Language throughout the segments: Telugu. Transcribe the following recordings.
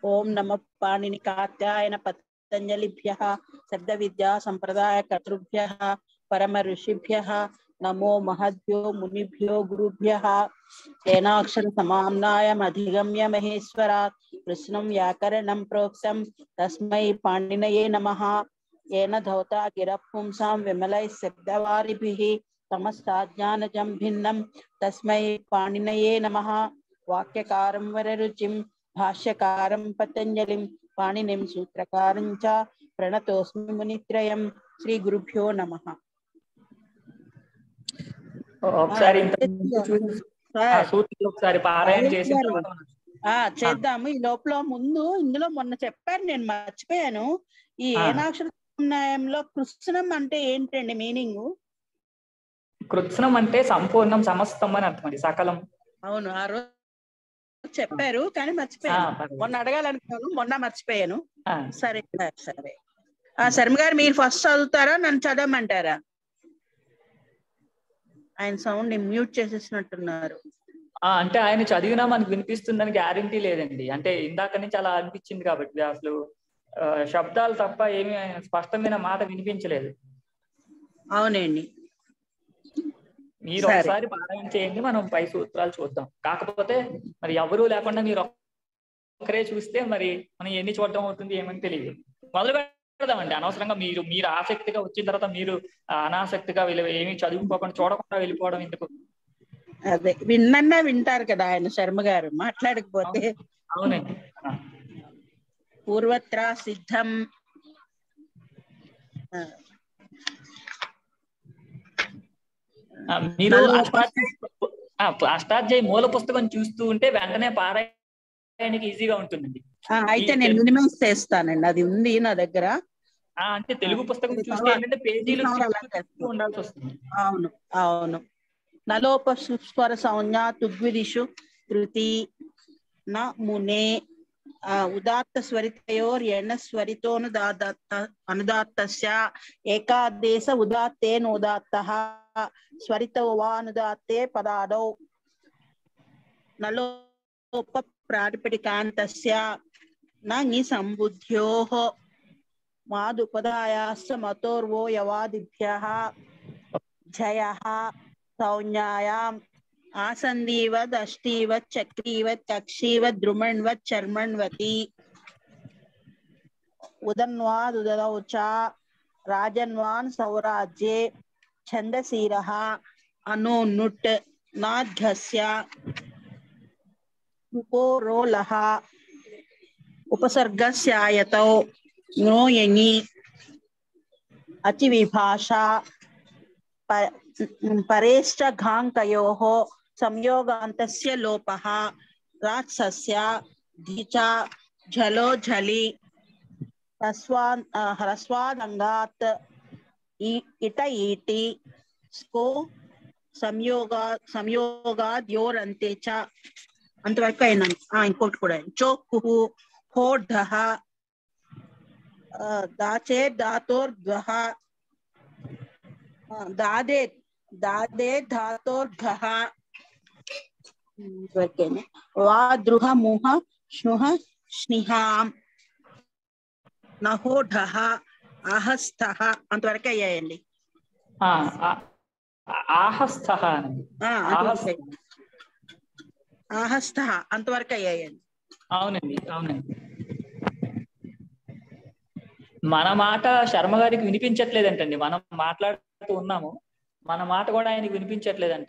ఓం నమ పాణిని కాత్యాయన పతంజలిభ్య శబ్ద విద్యా సంప్రదాయ కర్తృభ్య పరమ ఋషిభ్య నమో మహద్భ్యో మునిభ్యో గురుభ్య ఏనాక్షర సమామ్నాయం అధిగమ్య మహేశ్వరాత్ కృష్ణం వ్యాకరణం ప్రోక్తం తస్మై పాణినయే నమః ఏన ధౌతా గిరపుంసాం విమలై శబ్దవారిభిః తమస్తాజ్ఞానజం భిన్నం తస్మై పాణినయే నమః వాక్యకారం వరరుచిం భాష్యకారం పతంజలిం పాణినిం సూత్రకారం చ ప్రణతోస్మి మునిత్రయం శ్రీ గురుభ్యో నమః ఒకసారి ఇంత ముందు చూసిన ఆ సూత్రాలు ఒకసారి పారాయణ చేసిన తర్వాత మనం- ఆ చేద్దాము ఈ లోపల ముందు ఇందులో మొన్న చెప్పాను నేను మర్చిపోయాను ఈ ఆ. ఏనాక్షర న్యాయంలో కృష్ణం అంటే ఏంటండి మీనింగ్ కృత్స్నం అంటే సంపూర్ణం సమస్తం అని అర్థం అండి సకలం అవును ఆ రోజు చెప్పారు కానీ ఆ, మర్చిపోయాను పర్వాలేదు. మొన్న అడగాలనుకున్నాను మొన్న మర్చిపోయాను ఆ, సరే సరే, సరే ఆ శర్మ గారు మీరు ఫస్ట్ చదువుతారా నన్ను చదవమంటారా ఆయన సౌండ్ మ్యూట్ చేసేసినట్టున్నారు ఆ, అంటే ఆయన చదివినా మనకు వినిపిస్తుందని గ్యారంటీ లేదండి అంటే ఇందాక నుంచి అలా అనిపించింది కాబట్టి అసలు ఆ, శబ్దాలు తప్ప ఏమీ స్పష్టమైన మాట వినిపించలేదు అవునండి మీరు సరే. ఒకసారి పారాయణ చేయండి మనం పై సూత్రాలు చూద్దాం కాకపోతే మరి ఎవరూ లేకుండా మీరు ఒక్కరే చూస్తే మరి మనం ఎన్ని చూడటం అవుతుంది ఏమని తెలియదు మొదలు పెడదామండి అనవసరంగా మీరు మీరు ఆసక్తిగా వచ్చిన తర్వాత మీరు ఆ, అనాసక్తిగా వెళ్ళి ఏమీ చదువుకోకుండా చూడకుండా వెళ్ళిపోవడం ఎందుకు అదే విన్నన్నా వింటారు కదా ఆయన శర్మ గారు మాట్లాడకపోతే అవునండి ఆ, పూర్వత్ర సిద్ధం ఆ, ఆ, మీరు నలుగు అష్టాధ్యాయ ఆ, అష్టాధ్యాయ మూల పుస్తకం చూస్తూ ఉంటే వెంటనే పారాయణకి ఈజీగా ఉంటుందండి ఆ, అయితే నేను మినిమైజ్ చేస్తానండి అది ఉంది నా దగ్గర ఆ, అంటే తెలుగు పుస్తకం ఇది చూస్తే తర్వాత- ఏంటంటే పేజీలు ఇది తర్వాత తిప్పుతూ తిప్పుతూ ఉండాల్సి వస్తుంది అవును అవును నలోపస్వర సంజ్ఞ తుగ్విదిషు తృతి న మునే ఆ, ఉదాత్త స్వరితయోర్ ఎణ స్వరితోనుదాత్త అనుదాత్తస్య ఏకాదేశ ఉదాత్తేన ఉదాత్త స్వరితో వా అనుదాత్తే పదాదౌ నలోప ప్రాతిపదికాంతస్య ని సంబుద్ధ్యోః మాదుపదాయాశ్చ మతోర్వో యవాదిభ్యः జయः సౌజ్ఞాయాం ఆసందీవద్ అష్టీవత్ చక్రీవత్ కక్షీవత్ ద్రుమణ్వత్ చర్మణ్వతి ఉదన్వాద్ ఉదరౌ చ రాజన్వాన్ సౌరాజ్యే ఛందసీరः అనోనుట్ నాధ్యస్య ఉపోరోలః ఉపసర్గస్యాయతౌ నోయని అతివిభాషా ప- పరేశ్చ ఘాంకయోః సంయోగాంతస్య లోపः రాత్సస్య ధిచ ఝలో ఝలి హ్రస్వాన్ ఆ, హ్రస్వాదంగాత్ ఈ- ఇట ఈటి స్కో సంయోగా సంయోగాద్యోరంతే చ అంతవరకు అయినా ఇంకోటి కూడా చోక్కు హోఢ దాచే దాతోర్ధ్వః ఆ, దాదే దాదే ధాతోర్ఘః వరకేనా వా దృహ ముహ స్నుహ స్నిహాం నహోఢః అహస్థః అంతవరకు అయ్యాయండి ఆ, ఆ- ఆహస్థ అనండి ఆ, అంతవరకు ఆహస్థ అయ్యాయి. ఆహస్థః అంతవరకు అయ్యాయండి అవునండి అవునండి మన మాట శర్మ గారికి వినిపించట్లేదంటండి మనం మాట్లాడుతూ ఉన్నాము మన మాట కూడా ఆయనకి వినిపించట్లేదంట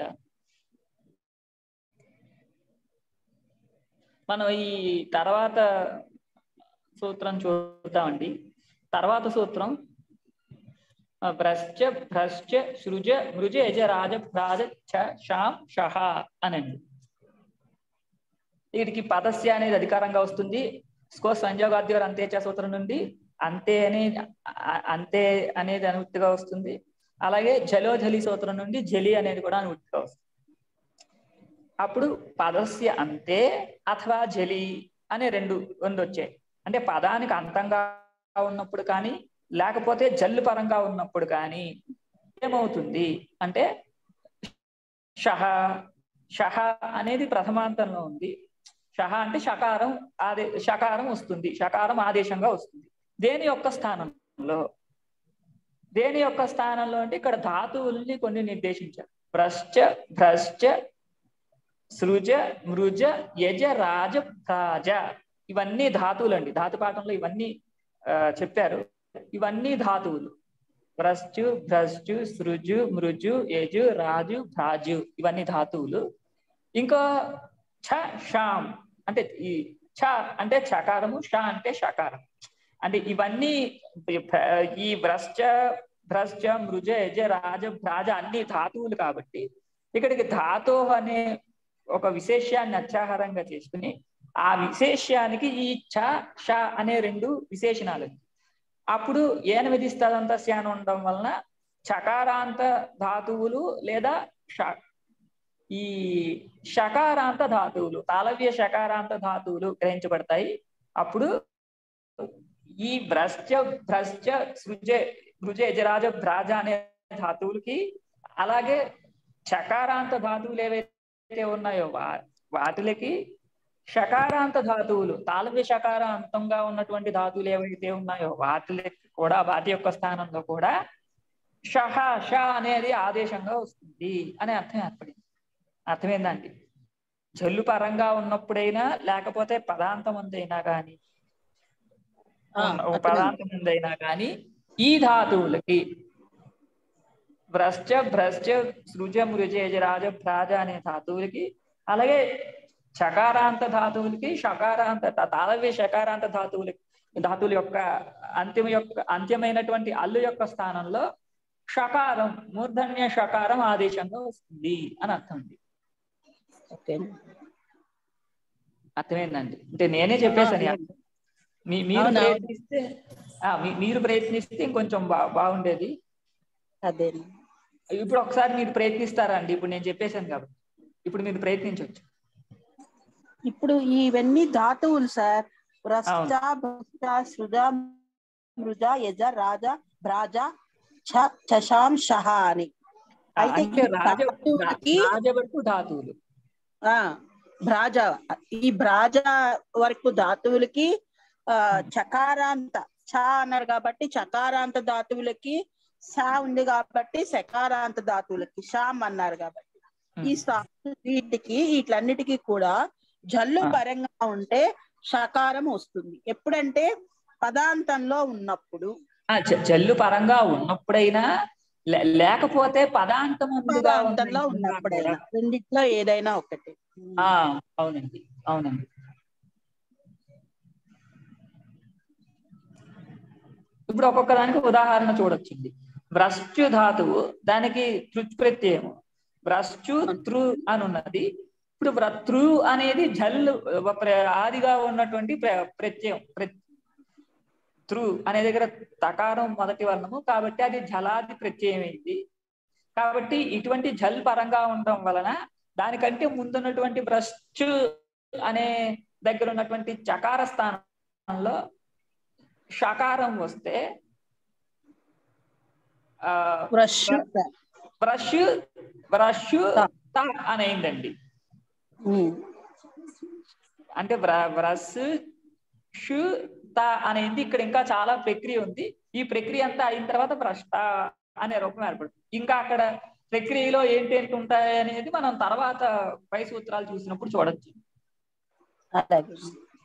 మనం ఈ తర్వాత సూత్రం చూద్దామండి తర్వాత సూత్రం ఆ, భ్రశ్చ భ్రశ్చ సృజ మృజ యజ రాజ భ్రాజ చ షాం షహ అనండి వీటికి పదస్య అనేది అధికారంగా వస్తుంది స్కో సంయోగాద్యోర్ అంత్యచ సూత్రం నుండి అంతే అనే అ- అంతే అనేది అనువృత్తిగా వస్తుంది అలాగే జలో జలి సూత్రం నుండి జలి అనేది కూడా అనువృత్తిగా వస్తుంది అప్పుడు పదస్య అంతే అథవా జలి అనే రెండు రెండు వచ్చాయి అంటే పదానికి అంతంగా ఉన్నప్పుడు కానీ లేకపోతే జల్లు పరంగా ఉన్నప్పుడు కానీ ఏమవుతుంది అంటే షహ షహ అనేది ప్రథమాంతంలో ఉంది షహ అంటే షకారం ఆదే షకారం వస్తుంది షకారం ఆదేశంగా వస్తుంది దేని యొక్క స్థానంలో దేని యొక్క స్థానంలో అంటే ఇక్కడ ధాతువుల్ని కొన్ని నిర్దేశించారు భ్రశ్చ భ్రశ్చ సృజ మృజ యజ రాజ ప్రాజ ఇవన్నీ ధాతువులు అండి ధాతు పాఠంలో ఇవన్నీ ఆ, చెప్పారు ఇవన్నీ ధాతువులు భ్రశ్చు భ్రశ్చు సృజు మృజు యజు రాజు భ్రాజు ఇవన్నీ ధాతువులు ఇంకా ఛ షాం అంటే ఈ ఛ అంటే చకారము ష అంటే షకారం అంటే ఇవన్నీ ఈ భ్రశ్చ భ్రశ్చ మృజ యజ రాజ భ్రాజ అన్ని ధాతువులు కాబట్టి ఇక్కడికి ధాతో అనే ఒక విశేష్యాన్ని అత్యాహారంగా చేసుకుని ఆ విశేష్యానికి ఈ ఛ ష అనే రెండు విశేషణాలు అప్పుడు ఏన విధిస్తాదంత శ్యానం ఉండడం వలన చకారాంత ధాతువులు లేదా ష ఈ షకారాంత ధాతువులు తాళవ్య షకారాంత ధాతువులు గ్రహించబడతాయి అప్పుడు ఈ భ్రశ్చ భ్రశ్చ సృజ భృజ యజరాజ భ్రాజ అనే ధాతువులకి అలాగే చకారాంత ధాతువులు ఏవైతే ఉన్నాయో వా వాటిలకి షకారాంత ధాతువులు తాళవ్య షకారాంతంగా ఉన్నటువంటి ధాతువులు ఏవైతే ఉన్నాయో వాటికి కూడా వాటి యొక్క స్థానంలో కూడా షహ ష అనేది ఆదేశంగా వస్తుంది అనే అర్థం ఏర్పడింది అర్థమైందండి జల్లు పరంగా ఉన్నప్పుడైనా లేకపోతే పదాంతం ఉందైనా కానీ ఆ, ఉన్న- ఒక అర్థమైంది. పదాంతం ఉందైనా కానీ ఈ ధాతువులకి భ్రశ్చ భ్రశ్చ సృజ మృజ యజరాజ భ్రాజ అనే ధాతువులకి అలాగే చకారాంత ధాతువులకి షకారాంత తా- తాళవ్య షకారాంత ధాతువులకి ధాతువుల యొక్క అంత్యం యొక్క అంత్యమైనటువంటి అల్లు యొక్క స్థానంలో షకారం మూర్ధన్య షకారం ఆదేశంగా వస్తుంది అని అర్థం ఉంది ఓకే అర్థమైందండి అంటే నేనే చెప్పేసాను ఈ ఆ, అర్థం. మీ మీరు అవునవును. ప్రయత్నిస్తే ఆ, మీ- మీరు ప్రయత్నిస్తే ఇంకొంచెం బా బాగుండేది అదే ఇప్పుడు ఒకసారి మీరు ప్రయత్నిస్తారా అండి ఇప్పుడు నేను చెప్పేశాను కాబట్టి ఇప్పుడు మీరు ప్రయత్నించవచ్చు ఇప్పుడు ఇవన్నీ ధాతువులు సార్ భ్రష్ట భ్రష్ట సృజ మృజ యజ రాజ భ్రాజ ఛ చశాం షహ అని అయితే అంటే ఈ రాజ ధాతువులకి రాజ వరకు ధాతువులు ఆ భ్రాజ ఈ భ్రాజ వరకు ధాతువులకి ఆ చకారాంత చ అన్నారు కాబట్టి చకారాంత ధాతువులకి సా ఉంది కాబట్టి సకారాంత ధాతువులకి షాం అన్నారు కాబట్టి ఈ సా- వీటికి వీటిలన్నిటికీ కూడా జల్లు ఆ. పరంగా ఉంటే షకారం వస్తుంది ఎప్పుడంటే పదాంతంలో ఉన్నప్పుడు ఆ, జ- జల్లు పరంగా ఉన్నప్పుడైనా లే- లేకపోతే పదాంతం ముందుగా పదాంతంలో ఉన్న- ఉన్నప్పుడైనా రెండిట్లో ఏదైనా ఒకటి ఆ, అవునండి అవునండి ఇప్పుడు ఒక్కొక్క దానికి ఉదాహరణ చూడొచ్చింది భ్రశ్చు ధాతువు దానికి తృచ్ ప్రత్యయము భ్రశ్చు త్రు అని ఉన్నది ఇప్పుడు వ్ర- త్రు అనేది జల్లు ప్ర- ఆదిగా ఉన్నటువంటి ప్ర- ప్రత్యయం ప్ర- త్రు అనే దగ్గర తకారం మొదటి వర్ణము కాబట్టి అది జలాది ప్రత్యయం అయింది కాబట్టి ఇటువంటి జల్ పరంగా ఉండడం వలన దానికంటే ముందున్నటువంటి భ్రష్టు అనే దగ్గర ఉన్నటువంటి చకార స్థానంలో షకారం వస్తే ఆ బ్రష్ బ్రష్ బ్రష్ త అని అయిందండి అంటే బ్ర- బ్రష్ షు త అనేది ఇక్కడ ఇంకా చాలా ప్రక్రియ ఉంది ఈ ప్రక్రియ అంతా అయిన తర్వాత భ్రష్ట అనే రూపం ఏర్పడుతుంది ఇంకా అక్కడ ప్రక్రియలో ఏంటేంటి ఉంటాయి అనేది మనం తర్వాత పై సూత్రాలు చూసినప్పుడు చూడొచ్చు అలాగే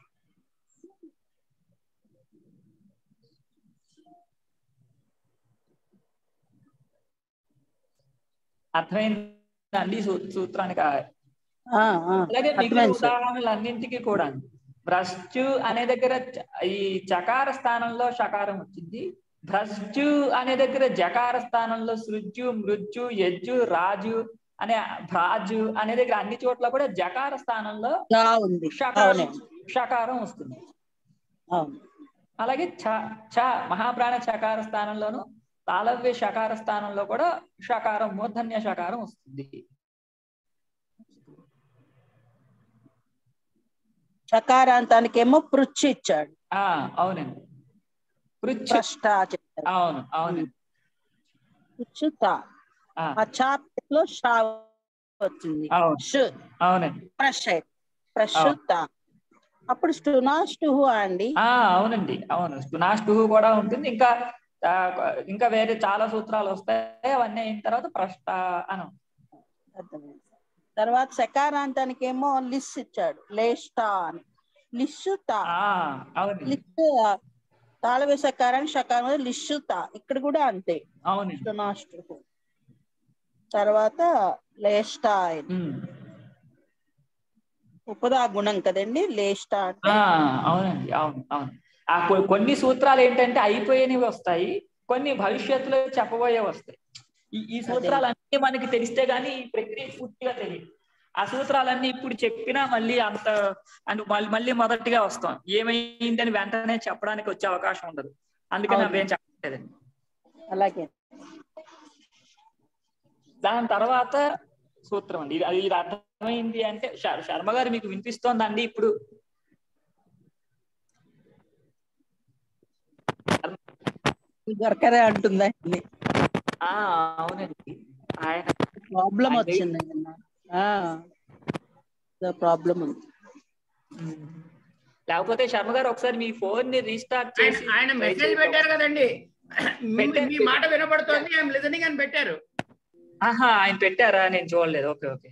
అర్థమైందండి సూ- సూత్రానికి ఆ- ఆ, ఆ, అలాగే మిగిలిన అర్థమైంది సార్. ఉదాహరణలు అన్నింటికి కూడా భ్రష్టు అనే దగ్గర చ- ఈ చకార స్థానంలో షకారం వచ్చింది భ్రష్టు అనే దగ్గర జకార స్థానంలో సృజ్జు మృజ్జు యజ్జు రాజు అనే భ్రాజు అనే దగ్గర అన్ని చోట్ల కూడా జకార స్థానంలో గా ఉంది షకారం అవునండి షకారం వస్తుంది అవును అలాగే ఛ ఛ మహాప్రాణ షకార స్థానంలోను తాళవ్య షకార స్థానంలో కూడా షకారం మూర్ధన్య షకారం వస్తుంది చకారాంతానికేమో పృచ్ఛ ఇచ్చాడు ఆ అవునండి పృచ్ఛ ప్రష్ట చెప్పారు అవును అవునండి పృచ్ఛుత ఆ, ఆ చాప్లో షా వచ్చింది అవును ష్ అవునండి ప్రష ప్రశుత అప్పుడు స్టునాస్టుహు అండి ఆ అవునండి అవును స్టునాష్టు కూడా ఉంటుంది ఇంకా ఆ, ఇంకా వేరే చాలా సూత్రాలు వస్తాయి అవన్నీ అయిన తర్వాత ప్రశ్న అను అర్థమైంది తర్వాత సకారాంతానికి ఏమో లిస్ ఇచ్చాడు లేస్టా అని లిస్సు తా ఆ అవునండి లిస్సు తాళవే సకారానికి సకారం లిస్సు తా ఇక్కడ కూడా అంతే అవునండి స్టునాస్టుహు తర్వాత లేస్టా అని ఉమ్. ఉపదా గుణం కదండి లేస్టా అంటే ఆ అవునండి అవును అవును ఆ కొ- కొన్ని సూత్రాలు ఏంటంటే అయిపోయినవి వస్తాయి కొన్ని భవిష్యత్తులో చెప్పబోయే వస్తాయి ఈ ఈ సూత్రాలు అన్ని మనకి తెలిస్తే గానీ ఈ ప్రక్రియ పూర్తిగా తెలియదు ఆ సూత్రాలన్నీ ఇప్పుడు చెప్పినా మళ్ళీ అంత అను మళ్ళీ- మళ్ళీ మొదటిగా వస్తాం ఏమైందని వెంటనే చెప్పడానికి వచ్చే అవకాశం ఉండదు అందుకని అవును. అవేం చెప్పలేదండి అలాగే దాని తర్వాత సూత్రం అండి ఇది అది ఇది అర్థమైంది అంటే శ- శర్మ గారు మీకు వినిపిస్తోందండి ఇప్పుడు దొరకరే అంటుందండి ఆ అవునండి ఆయన ప్రాబ్లం అంటే- వచ్చిందండి ప్రాబ్లం ఉంది ఉమ్. లేకపోతే శర్మ గారు ఒకసారి మీ ఫోన్ ని రీస్టార్ట్ ఆయన చేసి ఆయన try మెసేజ్ చేయడం. పెట్టారు కదండి మీ- పెట్టారు, మీ మాట వినపడుతోంది ఐఎమ్ లిజనింగ్ అని పెట్టారు ఆహా ఆయన పెట్టారా నేను చూడలేదు okay okay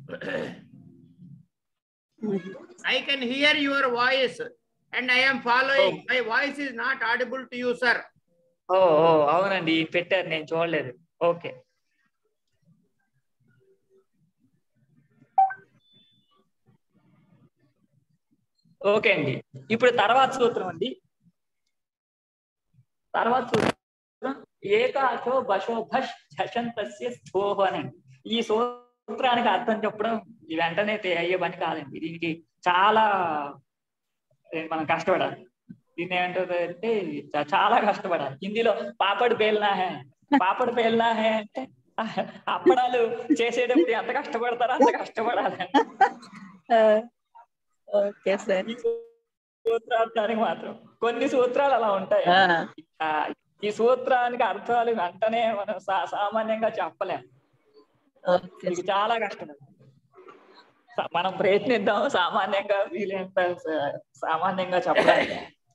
I can hear your voice and I'm following my voice is not audible to you sir ఓ ఓ అవునండి ఈయన పెట్టారు నేను చూడలేదు ఓకే ఓకే అండి ఇప్పుడు తర్వాత సూత్రం అండి తర్వాత సూత్రం ఏకాచో బశో భష్ ఝషంతస్య స్థోహ అనండి ఈ సూత్రానికి అర్థం చెప్పడం ఈ వెంటనే తే- అయ్యే పని కాదండి దీనికి చాలా ఏ, మనం కష్టపడాలి దీన్ని ఏమంటారు అంటే చా- చాలా కష్టపడాలి హిందీలో పాపడ్ పేల్నా హే పాపడ్ పేల్నా హే అంటే అప్పడాలు చేసేటప్పుడు ఎంత కష్టపడతారో అంత కష్టపడాలి ఓకే సార్ ఈ సూత్రార్థానికి మాత్రం కొన్ని సూత్రాలు అలా ఉంటాయి ఆ, ఈ సూత్రానికి అర్థాలు వెంటనే మనం సా- సామాన్యంగా చెప్పలేం ఓకే ఇది చాలా కష్టం స- మనం ప్రయత్నిద్దాం సామాన్యంగా వీలైనంత స- సామాన్యంగా చెప్పడానికి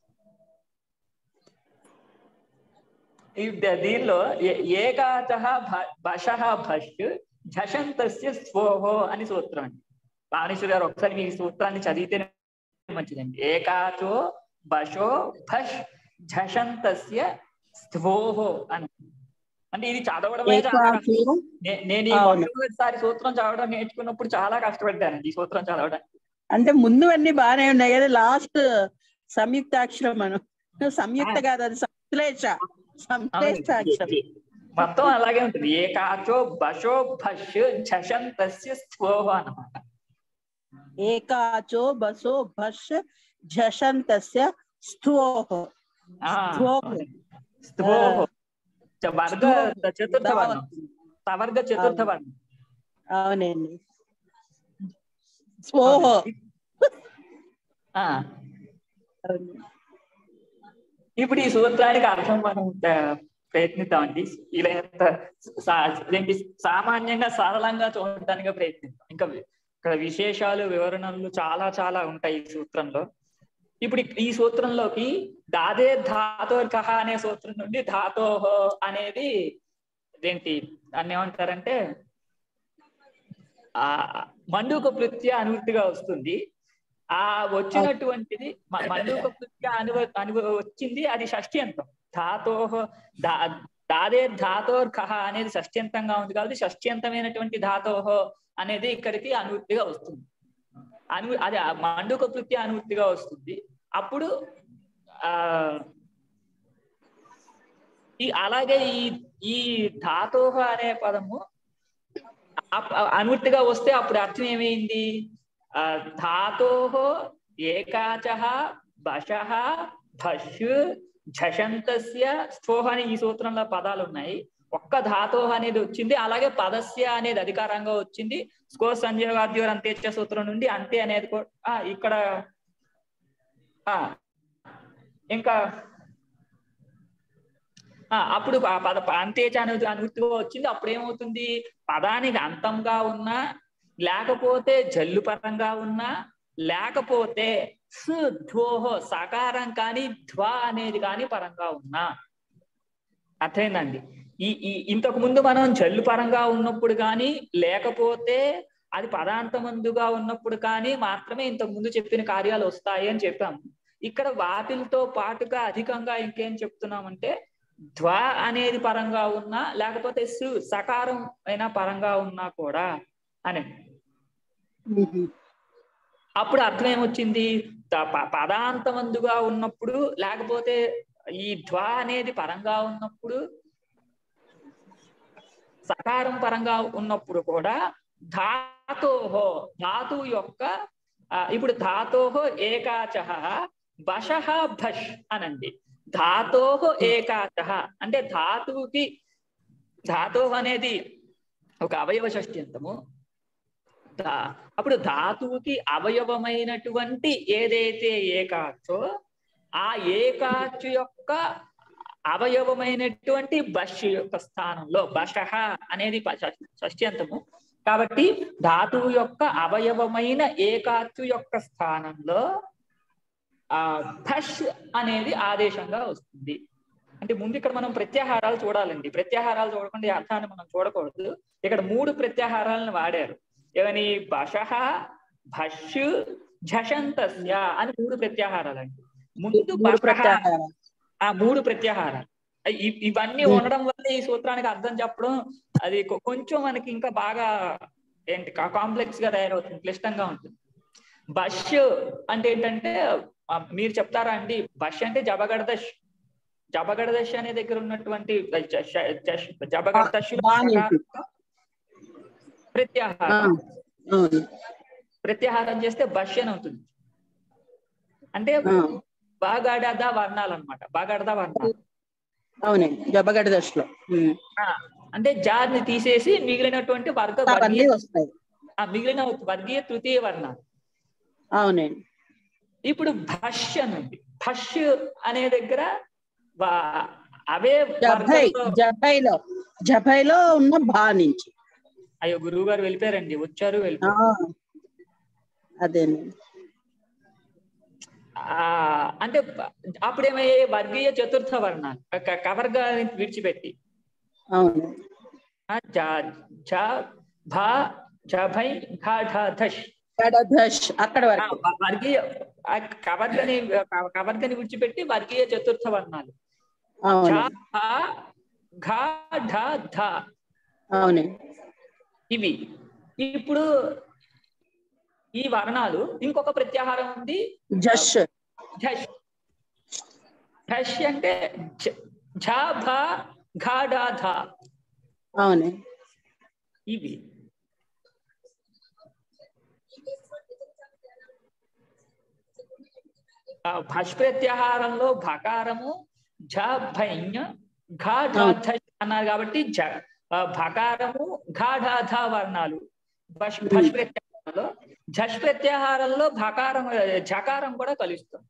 ఈ ద- దీనిలో ఏ- ఏకాచ భష భష్ ఝషంతస్య స్వోహో అని సూత్రం అండి భావనేశ్వరి గారు ఒకసారి మీ సూత్రాన్ని చదివితేనే మంచిదండి ఏకాచో బషో భష్ ఝషంతస్య స్వోహో అని అంటే ఇది చదవడమే చాలా కష్టం. ఏకాకు నే- నేను ఈ అవును. మొట్టమొదటిసారి సూత్రం చదవడం నేర్చుకున్నప్పుడు చాలా కష్టపడ్డాను ఈ సూత్రం చదవడానికి అంటే ముందు అన్ని బాగానే ఉన్నాయి కదా లాస్ట్ సంయుక్తాక్షరం మనం సంయుక్త కాదు అది సంశ్లేష సంశ్లేషాక్షరం మొత్తం అలాగే ఉంటుంది ఏకాచో బషో భష్ ఝషంతస్య స్వోహో అన్నమాట ఏకాచో బసో భష్ ఝషంతస్య స్థోహో ఆ, స్వోహో. స్వోహో చ- వర్గ స్వోహో. చతుర్థ వర్ణం సవర్గ చతుర్థ అవును. వర్ణం అవునండి స్వోహో ఆ, అవును. ఇప్పుడు ఈ సూత్రానికి అర్థం మనం ఆ, ప్రయత్నిద్దామండి ఇలా ఎంత సా- ఏంటి సామాన్యంగా సరళంగా చూడటానికి ప్రయత్నిద్దాం ఇంకా వి- ఇక్కడ విశేషాలు వివరణలు చాలా చాలా ఉంటాయి ఈ సూత్రంలో ఇప్పుడు ఈ- ఈ సూత్రంలోకి దాదే ధాతోర్కహ అనే సూత్రం నుండి ధాతోహో అనేది ఏంటి దాన్ని ఏమంటారంటే ఆ మండూక ప్రత్యయ అనువృత్తిగా వస్తుంది ఆ వచ్చినటువంటిది మ- మండూక ప్రత్యయ అనువ అనువ వచ్చింది అది షష్ఠ్యంతం ధాతోహ దా దాదే ధాతోర్ కహ అనేది షష్ఠ్యంతంగా ఉంది కాబట్టి షష్ఠ్యంతమైనటువంటి ధాతోహో అనేది ఇక్కడికి అనువృత్తిగా వస్తుంది అను అది ఆ మండుక ప్రత్యయ అనువృత్తిగా వస్తుంది అప్పుడు ఆ ఈ అలాగే ఈ ఈ ధాతోహ అనే పదము అప్- అనువృత్తిగా వస్తే అప్పుడు అర్థం ఏమైంది ఆ ధాతోహో ఏకాచ బష భష్ ఝషంతస్య స్థోహ అని ఈ సూత్రంలో పదాలు ఉన్నాయి ఒక్క ధాతోహ అనేది వచ్చింది అలాగే పదస్య అనేది అధికారంగా వచ్చింది స్కో సంయోగాద్యోర్ అంత్యచ్చ సూత్రం నుండి అంతే అనేది కూడా ఆ, ఇక్కడ ఆ ఇంకా ఆ, అప్పుడు ఆ పద అంత్యచ అనేది అనువృత్తిగా వచ్చింది అప్పుడు ఏమవుతుంది పదానికి అంతంగా ఉన్నా లేకపోతే జల్లు పరంగా ఉన్నా లేకపోతే స్ ధ్వోహో సకారం కానీ ధ్వ అనేది కానీ పరంగా ఉన్నా అర్థమైందండి ఈ ఈ ఇంతకు ముందు మనం జల్లు పరంగా ఉన్నప్పుడు కానీ లేకపోతే అది పదాంతమందుగా ఉన్నప్పుడు కానీ మాత్రమే ఇంతకు ముందు చెప్పిన కార్యాలు వస్తాయి అని చెప్పాము ఇక్కడ వాటిలతో పాటుగా అధికంగా ఇంకేం చెప్తున్నామంటే ధ్వ అనేది పరంగా ఉన్నా లేకపోతే సు సకారం అయినా పరంగా ఉన్నా కూడా అని అప్పుడు అర్థం ఏమొచ్చింది త- ప- పదాంతమందుగా ఉన్నప్పుడు లేకపోతే ఈ ధ్వ అనేది పరంగా ఉన్నప్పుడు సకారం పరంగా ఉన్నప్పుడు కూడా ధాతోహో ధాతు యొక్క ఆ, ఇప్పుడు ధాతోహో ఏకాచ బషః భష్ అనండి ధాతోహో ఏకాచ అంటే ధాతువుకి ధాతోహ అనేది ఒక అవయవ షష్ట్యంతము ధా- అప్పుడు ధాతువుకి అవయవమైనటువంటి ఏదైతే ఏకాచో ఆ ఏకాచు యొక్క అవయవమైనటువంటి బష్ యొక్క స్థానంలో బషః అనేది ప- షష్- షష్ట్యంతము కాబట్టి ధాతువు యొక్క అవయవమైన ఏకాచు యొక్క స్థానంలో ఆ భష్ అనేది ఆదేశంగా వస్తుంది అంటే ముందు ఇక్కడ మనం ప్రత్యాహారాలు చూడాలండి ప్రత్యాహారాలు చూడకుండా ఈ అర్థాన్ని మనం చూడకూడదు ఇక్కడ మూడు ప్రత్యాహారాలను వాడారు ఏమని బషః భష్ ఝషంతస్య అని మూడు ప్రత్యాహారాలు అండి ముందు మూడు బషః ప్రత్యాహారాలు ఆ మూడు ప్రత్యాహారాలు ఇ- ఇవన్నీ Hmm. ఉండడం వల్ల ఈ సూత్రానికి అర్థం చెప్పడం అది కొ- కొంచెం మనకి ఇంకా బాగా ఏంటి కాంప్లెక్స్ గా తయారవుతుంది క్లిష్టంగా ఉంటుంది బష్ అంటే ఏంటంటే ఆ, మీరు చెప్తారా అండి బష్ అంటే జబగడదష్ జబగడదష్ అనే దగ్గర ఉన్నటువంటి జబగడదష్ బాణింపు. ప్రత్యాహారం అవును ప్రత్యాహారం చేస్తే బష్ అని అవుతుంది అంటే ఆ, బాగాడద వర్ణాలు అనమాట బాగాడద వర్ణాలు అవునండి జబగడ దశలో ఉమ్. ఆ, అంటే జార్ని తీసేసి మిగిలినటువంటి వర్గ అవన్నీ వర్గీయ వస్తాయి ఆ, మిగిలిన వర్గీయ తృతీయ వర్ణాలు అవునండి ఇప్పుడు భష్ అని ఉంది భష్ అనే దగ్గర వా- అవే జభై వర్గంలో- జభైలో జభైలో ఉన్న భా నుంచి అయ్యో గురువు గారు వెళ్ళిపోయారండి వచ్చారు ఆ, వెళ్ళిపోయారు అదేనండి ఆ, అంటే బ- అప్పుడేమయ్యే వర్గీయ చతుర్థ వర్ణాలు క- కవర్గా విడిచిపెట్టి అవును ఆ, జ జ భ జభై ఘ ఢ ధష్ గడధష్ అక్కడ ఆ, వరకు వ- వర్గీయ ఆ కవర్గని కవర్గని విడిచిపెట్టి వర్గీయ చతుర్థ వర్ణాలు ఝ అవును భ ఘ ఢ ధ అవునండి ఇవి ఇప్పుడు ఈ వర్ణాలు ఇంకొక ప్రత్యాహారం ఉంది జష్ ఝష్ ఝష్ అంటే ఝ- ఝ భ ఘ ఢ ధ అవునండి ఇవి ఆ భష్ ప్రత్యాహారంలో భకారము ఝ భైన్య ఘ ఢ ధ అన్నారు కాబట్టి జ ఆ, భకారము ఘ ఢ ధ వర్ణాలు భష్ భష్ ప్రత్యాహారంలో ఝష్ ప్రత్యాహారంలో భకారం జకారం కూడా కలుస్తుంది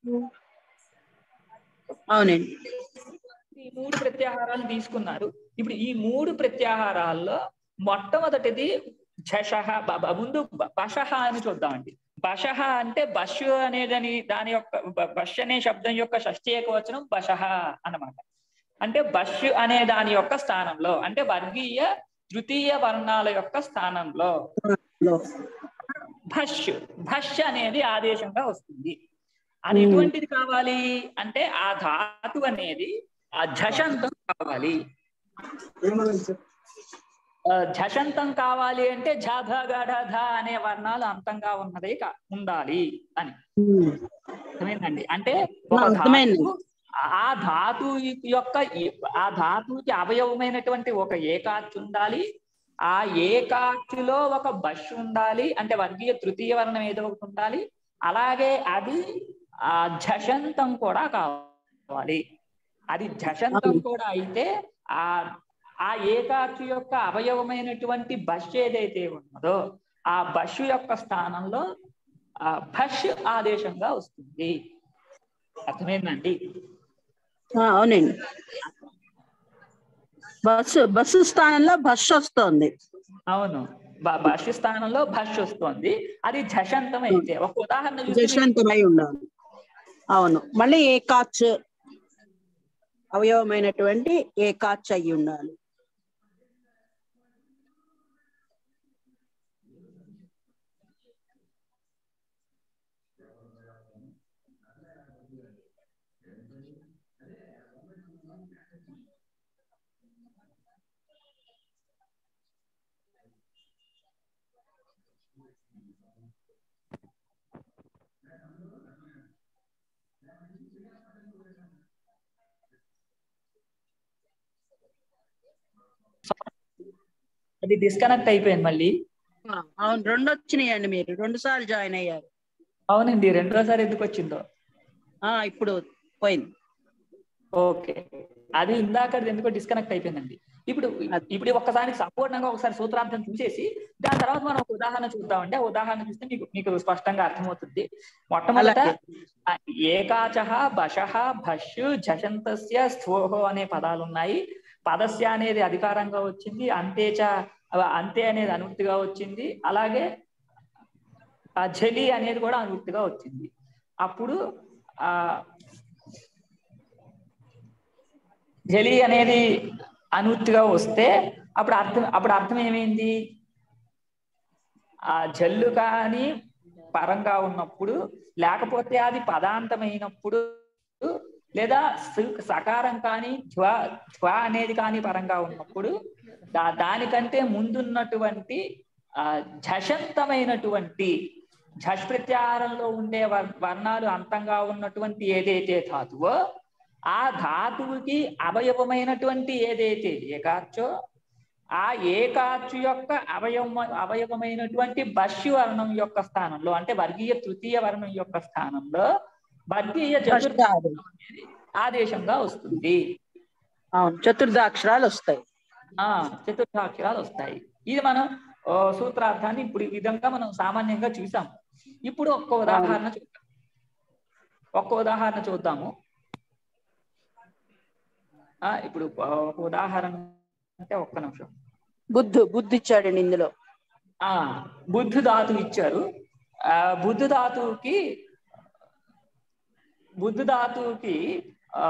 అవునండి ఈ మూడు ప్రత్యాహారాలు తీసుకున్నారు ఇప్పుడు ఈ మూడు ప్రత్యాహారాల్లో మొట్టమొదటిది ఝషహ బ- బ- ముందు బ- బషహ అని చూద్దామండి బషహ అంటే బష్ అనేదని దాని యొక్క బ- బష్ అనే శబ్దం యొక్క షష్ఠీ ఏకవచనం బషహ అన్నమాట అంటే బష్ అనే దాని యొక్క స్థానంలో అంటే వర్గీయ తృతీయ వర్ణాల యొక్క స్థానంలో లో. భష్ భష్ అనేది ఆదేశంగా వస్తుంది అది మ్మ్. ఎటువంటిది కావాలి అంటే ఆ ధాతు అనేది ఆ ఝషంతం కావాలి ఆ, ఝషంతం కావాలి అంటే ఝ ధ గ ఢ ధ అనే వర్ణాలు అంతంగా ఉన్నదే కా- ఉండాలి అని ఉమ్. అర్థమైందండి అంటే ఒక ఆ, అర్థమైంది. ధాతువు ఆ ధాతు యొక్క ఈ- ఆ ధాతువుకి అవయవమైనటువంటి ఒక ఏకాక్షి ఉండాలి ఆ ఏకాక్షిలో ఒక బష్ ఉండాలి అంటే వర్గీయ తృతీయ వర్ణం ఏదో ఒకటి ఉండాలి అలాగే అది ఆ ఝషంతం కూడా కావాలి అది ఝషంతం కూడా అయితే ఆ ఆ ఏకాక్షి యొక్క అవయవమైనటువంటి బష్ ఏదైతే ఉన్నదో ఆ బష్ యొక్క స్థానంలో ఆ భష్ ఆదేశంగా వస్తుంది అర్థమైందండి ఆ, అవునండి బస్సు బస్సు స్థానంలో బస్సు వస్తుంది అవును భ- భష్య స్థానంలో భష్ వస్తుంది అది ఝషంతం అయితే ఒక ఉదాహరణ చూస్తే మీకు- జశాంతమై ఉండాలి అవును మళ్ళీ ఏకాచ్ అవయవమైనటువంటి ఏకాచ్ అయి ఉండాలి అది డిస్కనెక్ట్ అయిపోయింది మళ్ళీ అవును రెండు వచ్చినాయండి మీరు రెండు సార్లు జాయిన్ అయ్యారు అవునండి రెండోసారి ఎందుకు వచ్చిందో ఆ ఇప్పుడు పోయింది ఓకే అది ఇందాకది ఎందుకో డిస్కనెక్ట్ అయిపోయిందండి ఇప్పుడు ఇప్పుడు ఒక్కసారి సంపూర్ణంగా ఒకసారి సూత్రాంతం చూసేసి దాని తర్వాత మనం ఒక ఉదాహరణ చూద్దామండి ఆ ఉదాహరణ చూస్తే మీకు మీకు స్పష్టంగా అర్థమవుతుంది మొట్టమొదట అలాగే. ఆ ఏకాచ బష భష్యు జషంతస్య స్థోహో అనే పదాలు ఉన్నాయి పదస్య అనేది అధికారంగా వచ్చింది అంతేచ అవ- అంతే అనేది అనువృత్తిగా వచ్చింది అలాగే ఆ జలి అనేది కూడా అనువృత్తిగా వచ్చింది అప్పుడు ఆ జలి అనేది అనువృత్తిగా వస్తే అప్పుడు అర్థం అప్పుడు అర్థం ఏమైంది ఆ జల్లు కానీ పరంగా ఉన్నప్పుడు లేకపోతే అది పదాంతమైనప్పుడు లేదా సు- సకారం కానీ జ్వ జ్వ అనేది కానీ పరంగా ఉన్నప్పుడు దా దానికంటే ముందున్నటువంటి ఆ ఝషంతమైనటువంటి ఝష్ ప్రత్యాహారంలో ఉండే వర్- వర్ణాలు అంతంగా ఉన్నటువంటి ఏదైతే ధాతువో ఆ ధాతువుకి అవయవమైనటువంటి ఏదైతే ఏకాచో ఆ ఏకాచు యొక్క అవయవ అవయవమైనటువంటి భష్యు వర్ణం యొక్క స్థానంలో అంటే వర్గీయ తృతీయ వర్ణం యొక్క స్థానంలో వర్గీయ చతుర్థ కష్టాలు. ఆదేశంగా వస్తుంది అవును చతుర్థాక్షరాలు వస్తాయి ఆ చతుర్థాక్షరాలు వస్తాయి ఇది మనం ఆ, సూత్రార్థాన్ని ఇప్పుడు ఈ విధంగా మనం సామాన్యంగా చూసాం ఇప్పుడు ఒక్క ఉదాహరణ చూద్దాం ఒక్క ఉదాహరణ చూద్దాము ఆ ఇప్పుడు ఆ, ఒక ఉదాహరణ అంటే ఒక్క నిమిషం బుద్ధు బుద్ధి ఇచ్చాడండి ఇందులో ఆ బుద్ధు ధాతువు ఇచ్చారు ఆ బుద్ధు ధాతువుకి బుద్ధు ధాతువుకి ఆ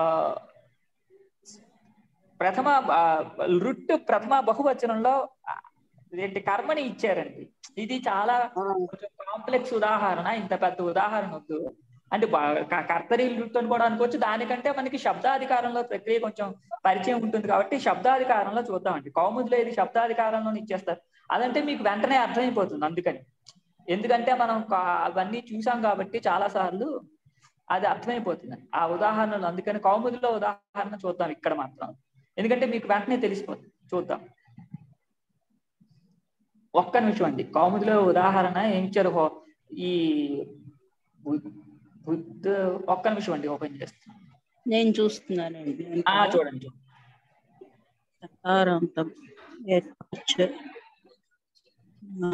ప్రథమ ఆ, రుట్ ప్రథమ బహువచనంలో ఆ, ఏంటి కర్మని ఇచ్చారండి ఇది చాలా కొంచెం కాంప్లెక్స్ ఉదాహరణ ఇంత పెద్ద ఉదాహరణ వద్దు అంటే బా- క- కర్తరి లుట్ అని కూడా అనుకోవచ్చు దానికంటే మనకి శబ్దాధికారంలో ప్రక్రియ కొంచెం పరిచయం ఉంటుంది కాబట్టి శబ్దాధికారంలో చూద్దామండి కౌముదిలో ఇది శబ్దాధికారంలో ఇచ్చేస్తారు అదంటే మీకు వెంటనే అర్థమైపోతుంది అందుకని ఎందుకంటే మనం కా- అవన్నీ చూసాం కాబట్టి చాలా సార్లు అది అర్థమైపోతుంది ఆ ఉదాహరణలు అందుకని కౌముదిలో ఉదాహరణ చూద్దాం ఇక్కడ మాత్రం ఎందుకంటే మీకు వెంటనే తెలిసిపోతుంది చూద్దాం ఒక్క నిమిషం అండి కౌముదిలో ఉదాహరణ ఏం ఇచ్చారు హో- ఈ బు- బుద్ధ ఒక్క నిమిషం అండి ఓపెన్ చేస్తాను నేను చూస్తున్నానండి ఆ చూడండి సకారాంతం ఏకాచ్. ఆ,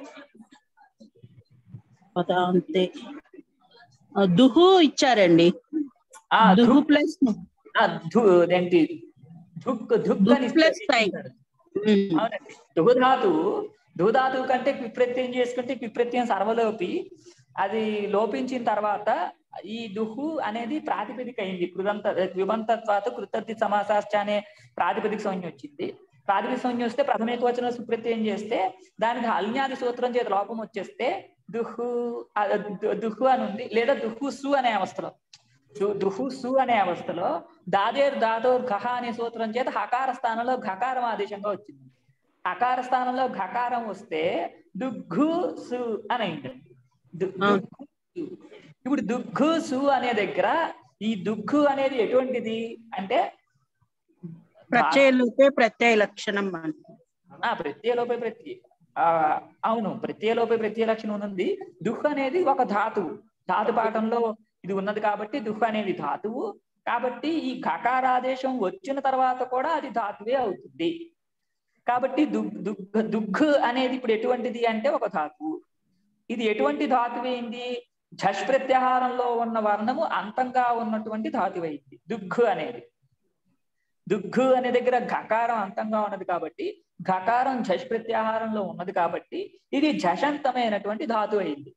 పదాంతే ఆ, దుహు ఇచ్చారండి ఆ దుహు ధుక్ ప్లస్ ఆ ధు ఏంటి ధుక్ ధుక్ అని దుక్ ప్లస్ సై. ఇచ్చారు. అవునండి దుహధాతువు దుహధాతువు కంటే క్విప్రత్యయం చేసుకుంటే క్విప్రత్యయం సర్వలోపి అది లోపించిన తర్వాత ఈ దుహు అనేది ప్రాతిపదిక అయింది కృదంత విభంతత్వాత కృతర్థి సమాసాశ్చ అనే ప్రాతిపదిక సంజ్ఞ వచ్చింది ప్రాతిపదిక సంజ్ఞ వస్తే ప్రథమేకవచన సుప్రత్యయం చేస్తే దానికి అల్న్యాది సూత్రం చేత లోపం వచ్చేస్తే దుహు ఆ, దు- దుహు అని ఉంది లేదా దుహు సు అనే అవస్థలో దు- దుహు సు అనే అవస్థలో దాదేర్ దాదోర్ ఘహ అనే సూత్రం చేత హకార స్థానంలో ఘకారం ఆదేశంగా వచ్చింది హకార స్థానంలో ఘకారం వస్తే దుగ్గు సు అని అయింది దు- అవును. దుగ్గు సు. ఇప్పుడు దుగ్గు సు అనే దగ్గర ఈ దుగ్గు అనేది ఎటువంటిది అంటే ప్రత్యయలోపే ప్రత్యయ లక్షణం అంటారు ఆ ప్రత్యయలోపే ప్రత్యయ ఆ అవును ప్రత్యయలోపే ప్రత్యయ లక్షణం ఉంది దుఃఖ అనేది ఒక ధాతువు ధాతు పాఠంలో ఇది ఉన్నది కాబట్టి దుఃఖ అనేది ధాతువు కాబట్టి ఈ ఘకారాదేశం వచ్చిన తర్వాత కూడా అది ధాతువే అవుతుంది కాబట్టి దుగ్ దుగ్ దుగ్గు అనేది ఇప్పుడు ఎటువంటిది అంటే ఒక ధాతువు ఇది ఎటువంటి ధాతువైంది ఝష్ ప్రత్యాహారంలో ఉన్న వర్ణము అంతంగా ఉన్నటువంటి ధాతువైంది దుగ్గు అనేది దుగ్గు అనే దగ్గర ఘకారం అంతంగా ఉన్నది కాబట్టి ఘకారం ఝష్ ప్రత్యాహారంలో ఉన్నది కాబట్టి ఇది జషంతమైనటువంటి ధాతు అయింది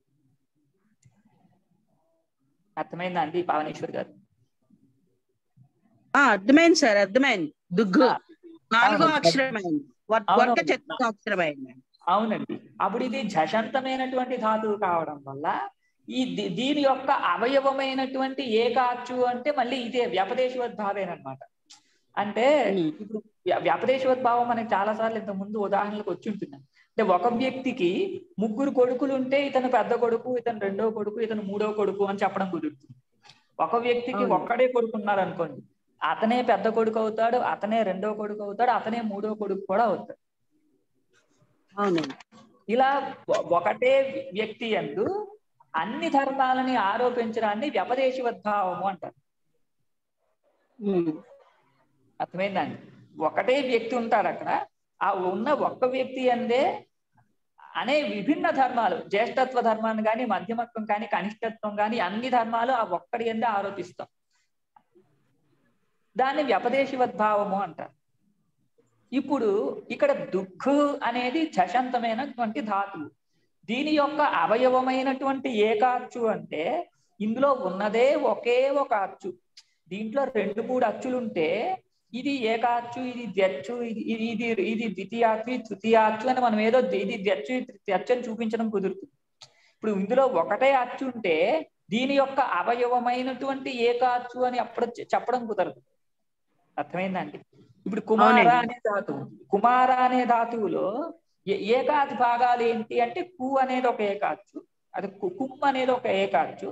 అర్థమైందా అండి పావనేశ్వర్ గారు ఆ అర్థమైంది సార్ అర్థమైంది దుగ్గు ఆ, నాలుగో అవును. అక్షరమైంది వ- అవును. వర్గ చతుర్థ అక్షరమైంది అవునండి అప్పుడు ఇది జషంతమైనటువంటి ధాతువు కావడం వల్ల ఈ ది- దీని యొక్క అవయవమైనటువంటి ఏకాచు అంటే మళ్ళీ ఇదే వ్యపదేశవద్భావేనమాట అంటే ఉమ్. ఇప్పుడు వ్య- వ్యపదేశవద్భావం మనకి చాలా సార్లు ఇంత ముందు ఉదాహరణలకు వచ్చి ఉంటుంది అంటే ఒక వ్యక్తికి ముగ్గురు కొడుకులు ఉంటే ఇతను పెద్ద కొడుకు ఇతను రెండో కొడుకు ఇతను మూడో కొడుకు అని చెప్పడం కుదురుతుంది ఒక వ్యక్తికి అవును. ఒక్కడే కొడుకు ఉన్నారు అనుకోండి అతనే పెద్ద కొడుకు అవుతాడు అతనే రెండో కొడుకు అవుతాడు అతనే మూడో కొడుకు కూడా అవుతాడు అవునండి ఇలా ఒ- ఒకటే వ్యక్తి ఎందు అన్ని ధర్మాలని ఆరోపించడాన్ని వ్యపదేశవద్భావము అంటారు ఉమ్. అర్థమైందండి ఒకటే వ్యక్తి ఉంటారు అక్కడ ఆ ఉన్న ఒక్క వ్యక్తి అందే అనే విభిన్న ధర్మాలు జ్యేష్ఠత్వ ధర్మాన్ని కానీ మధ్యమత్వం కానీ కనిష్టత్వం కానీ అన్ని ధర్మాలు ఆ ఒక్కడి అందే ఆరోపిస్తాం దాన్ని వ్యపదేశవద్భావము అంటారు ఇప్పుడు ఇక్కడ దుఃఖు అనేది జషంతమైనటువంటి ధాతువు దీని యొక్క అవయవమైనటువంటి ఏకాచ్చు అంటే ఇందులో ఉన్నదే ఒకే ఒక అచ్చు దీంట్లో రెండు మూడు అచ్చులు ఉంటే ఇది ఏకాచ్చు ఇది ద్యచ్చు ఇది ఇది ఇది ఇది ద్వితీయాచ్చు ఇది తృతీయాచ్చు అని మనం ఏదో ఇది ద్యచ్చు ఇది ద్యచ్చు అని చూపించడం కుదురుతుంది ఇప్పుడు ఇందులో ఒకటే అచ్చు ఉంటే దీని యొక్క అవయవమైనటువంటి ఏకాచ్చు అని అప్పుడు చె- చెప్పడం కుదరదు అర్థమైందండి ఇప్పుడు కుమార అవునండి. అనే ధాతువు కుమార అనే ధాతువులో ఏ- ఏకాది భాగాలు ఏంటి అంటే కు అనేది ఒక ఏకాచ్చు అది కు- కుమ్ అనేది ఒక ఏకాచ్చు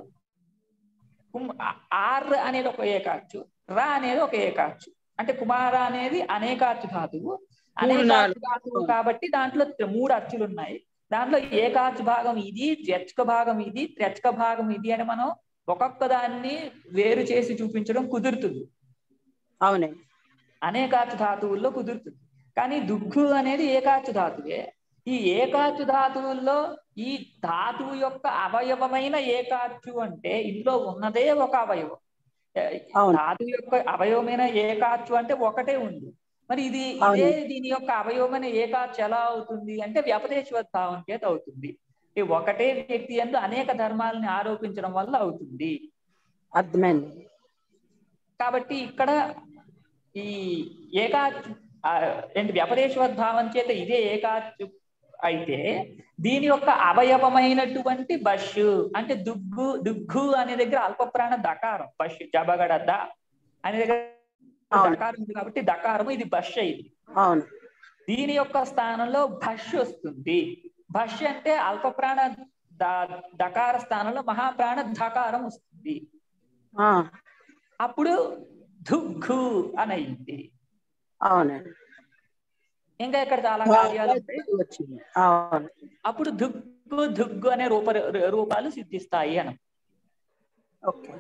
కుమ్ ఆ- ఆర్ అనేది ఒక ఏకాచ్చు ర అనేది ఒక ఏకాచ్చు అంటే కుమార అనేది అనేకాచ్చు ధాతువు అనేకాచ్చు నాలుగు. ధాతువు కాబట్టి దాంట్లో త- మూడు అచ్చులు ఉన్నాయి దాంట్లో ఏకాచ్చు భాగం ఇది ద్వ్యచ్చక భాగం ఇది త్ర్యచ్చక భాగం ఇది అని మనం ఒక్కొక్క దాన్ని వేరు చేసి చూపించడం కుదురుతుంది అవునండి అనేకాచు ధాతువుల్లో కుదురుతుంది కానీ దుగ్గు అనేది ఏకాచు ధాతువే ఈ ఏకాచు ధాతువుల్లో ఈ ధాతువు యొక్క అవయవమైన ఏకాచు అంటే ఇందులో ఉన్నదే ఒక అవయవం ఏ, అవును. ధాతువు యొక్క అవయవమైన ఏకాచు అంటే ఒకటే ఉంది మరి ఇది అవును. ఇదే దీని యొక్క అవయవమైన ఏకాచు ఎలా అవుతుంది అంటే వ్యపదేశవద్భావం చేత అవుతుంది ఈ ఒకటే వ్యక్తి ఎందు అనేక ధర్మాలని ఆరోపించడం వల్ల అవుతుంది అర్థమైంది కాబట్టి ఇక్కడ ఈ ఏకాచు ఆ, ఏంటి వ్యపదేశవద్భావం చేత ఇదే ఏకాచు అయితే దీని యొక్క అవయవమైనటువంటి బష్ అంటే దుగ్గు దుగ్గు అనే దగ్గర అల్పప్రాణ దకారం బష్ జబగడ ద అనే దగ్గర అవును. దకారం ఉంది కాబట్టి దకారం ఇది బష్ ఇది అవును దీని యొక్క స్థానంలో భష్ వస్తుంది భష్ అంటే అల్పప్రాణ ద- దకార స్థానంలో మహాప్రాణ ధకారం వస్తుంది ఆ, అప్పుడు దుగ్గు అని అయింది అవునండి ఇంకా ఇక్కడ చాలా కార్యాలు ఉంటాయి వచ్చింది అవును అప్పుడు దుగ్గు దుగ్గు అనే రూప రూపాలు సిద్ధిస్తాయి అని ఓకే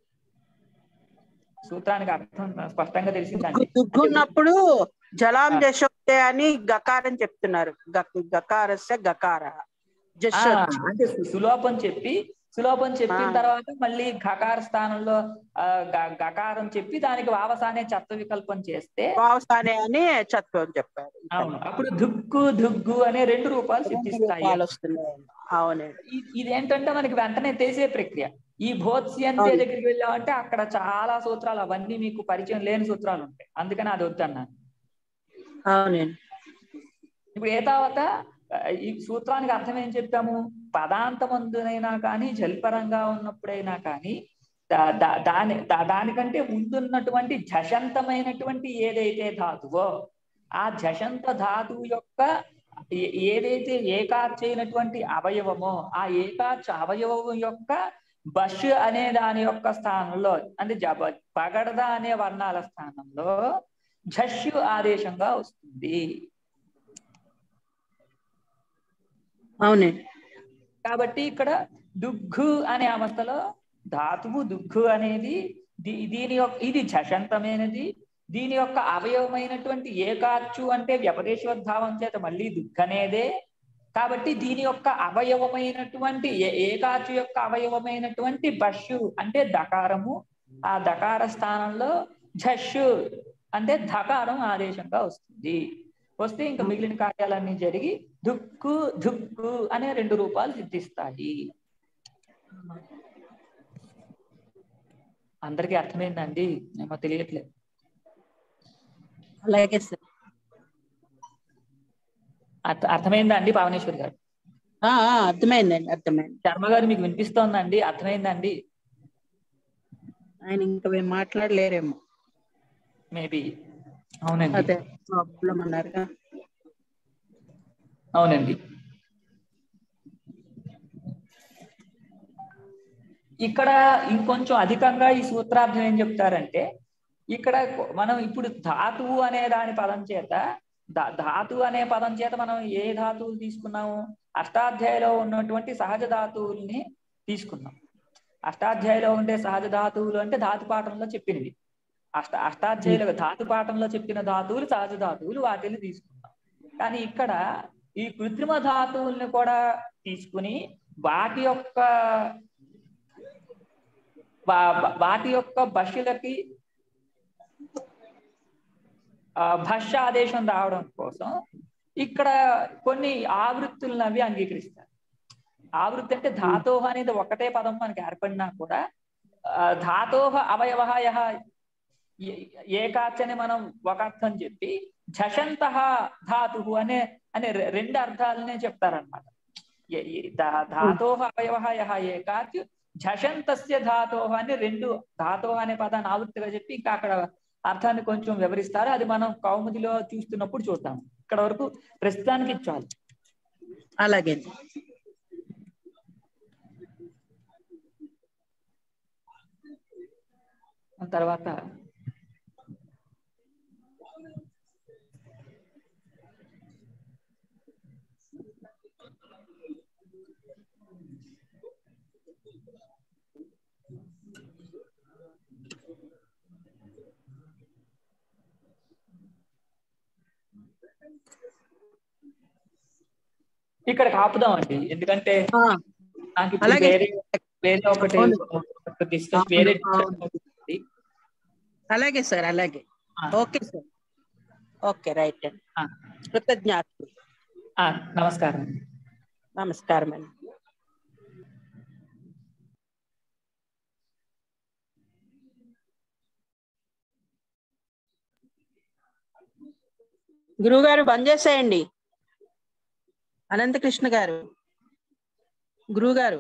సూత్రానికి అర్థం స్పష్టంగా తెలిసిందండి దుగ్గున్నప్పుడు జలాం ఆ. జశోక్తే అని గకారం చెప్తున్నారు గ- గకారస్య గకార ఆ, జశ అంటే సు- సులోపం చెప్పి సులోపం చెప్పిన ఆ. తర్వాత మళ్ళీ గకార స్థానంలో ఆ, గ- గకారం చెప్పి దానికి వావసానే చత్వ వికల్పం చేస్తే వావసానే అని చత్వం చెప్పారు అవును అప్పుడు దుగ్గు దుగ్గు అనే రెండు రూపాలు రెండు సిద్ధిస్తాయి రూపాలు వస్తున్నాయి అవునండి ఇ- ఇదేంటంటే మనకి వెంటనే తెలిసే ప్రక్రియ ఈ భోత్స్యంతే అవును. దగ్గరికి వెళ్ళామంటే అక్కడ చాలా సూత్రాలు అవన్నీ మీకు పరిచయం లేని సూత్రాలు ఉంటాయి అందుకని అది వద్దన్నాను అవునండి ఇప్పుడు ఏ తర్వాత ఆ, ఈ సూత్రానికి అర్థం ఏం చెప్తాము పదాంతమందునైనా కానీ జల్పరంగా ఉన్నప్పుడైనా కానీ దా- దా- దాని దా- దానికంటే ముందున్నటువంటి జషంతమైనటువంటి ఏదైతే ధాతువో ఆ జషంత ధాతువు యొక్క ఏ- ఏదైతే ఏకాచ్ అయినటువంటి అవయవమో ఆ ఏకాచ్ అవయవం యొక్క బష్ అనే దాని యొక్క స్థానంలో అంటే జబ పగడద అనే వర్ణాల స్థానంలో ఝష్ ఆదేశంగా వస్తుంది అవునండి కాబట్టి ఇక్కడ దుగ్గు అనే అవస్థలో ధాతువు దుగ్గు అనేది దీ- దీని యొక్క ఇది జషంతమైనది దీని యొక్క అవయవమైనటువంటి ఏకాచ్చు అంటే వ్యపదేశోద్భావం చేత మళ్ళీ దుఃఖనేదే కాబట్టి దీని యొక్క అవయవమైనటువంటి ఏ- ఏకాచు యొక్క అవయవమైనటువంటి బషు అంటే దకారము ఆ దకార స్థానంలో ఝషు అంటే ధకారం ఆదేశంగా వస్తుంది వస్తే ఇంకా మిగిలిన కార్యాలన్నీ జరిగి దుక్కు దుక్కు అనే రెండు రూపాలు సిద్ధిస్తాయి అందరికీ అర్థమైందండి ఏమో తెలియట్లేదు అలాగే సార్ అర్థ- అర్థమైందా అండి పావనేశ్వరి గారు ఆ, ఆ, అర్థమైందండి అర్థమైంది శర్మ గారు మీకు వినిపిస్తోందండి అర్థమైందండి ఆయన ఇంకా మేము మాట్లాడలేరేమో మేబీ అవునండి అదే ప్రాబ్లం అన్నారుగా అవునండి ఇక్కడ ఇంకొంచెం అధికంగా ఈ సూత్రార్థం ఏం చెప్తారంటే ఇక్కడ మనం ఇప్పుడు ధాతువు అనే దాని పదం చేత ధా- ధాతువు అనే పదం చేత మనం ఏ ధాతువులు తీసుకున్నాము అష్టాధ్యాయులో ఉన్నటువంటి సహజ ధాతువుల్ని తీసుకున్నాం అష్టాధ్యాయులో ఉండే సహజ ధాతువులు అంటే ధాతు పాఠంలో చెప్పినవి అష్ట అష్టాధ్యాయులు ధాతు పాఠంలో చెప్పిన ధాతువులు సహజ ధాతువులు వాటిని తీసుకున్నాం కానీ ఇక్కడ ఈ కృత్రిమ ధాతువుల్ని కూడా తీసుకుని వాటి యొక్క వా- వా- వాటి యొక్క భాషలకి ఆ, భాష ఆదేశం రావడం కోసం ఇక్కడ కొన్ని ఆవృత్తులను అవి అంగీకరిస్తారు ఆవృత్తి అంటే ధాతోహ అనేది ఒకటే పదం మనకి ఏర్పడినా కూడా ఆ, ధాతోహ అవయవ యః ఏ- ఏకాచని మనం ఒక అర్థం చెప్పి ఝషంత ధాతు అనే అనే రె- రెండు అర్థాలనే చెప్తారనమాట ధాతోహ అవయవ యః ఏకాచ్ ఝషంతస్య ధాతోహ అని రెండు ధాతోహ అనే పదాన్ని ఆవృత్తిగా చెప్పి ఇంకా అక్కడ అర్థాన్ని కొంచెం వివరిస్తారు అది మనం కౌముదిలో చూస్తున్నప్పుడు చూద్దాం ఇక్కడ వరకు ప్రస్తుతానికి చాలు అలాగే తర్వాత ఇక్కడ ఆపుదామండి ఎందుకంటే ఆ, నాకు ఇప్పుడు అలాగే. వేరే వేరే ఒకటి అవును. ఒక డిస్కస్ వేరే అవును. discussion ఉంది. అలాగే సార్ అలాగే ఆ, ఓకే సార్ ఓకే రైట్ అండి ఆ, కృతజ్ఞతలు ఆ, నమస్కారం నమస్కారం అండి గురువుగారు బంద్ చేసేయండి అనంతకృష్ణ గారు గురువుగారు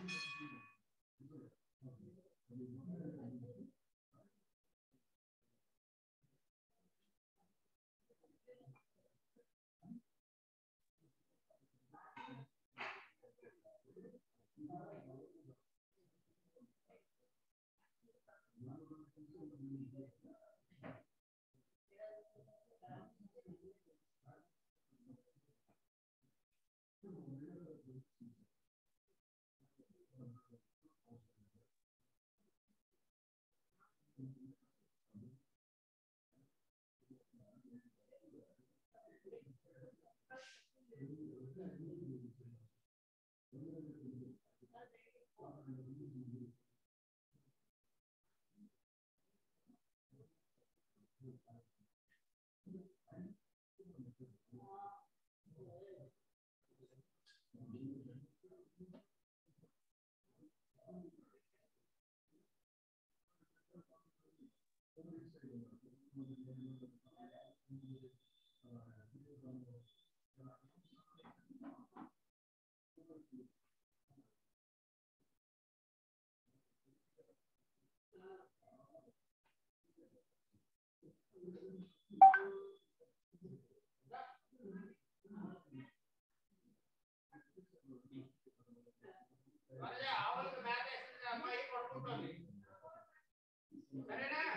ఆవులకు మేత వేస్తుంది అమ్మాయి పడుకుంటుంది సరేనా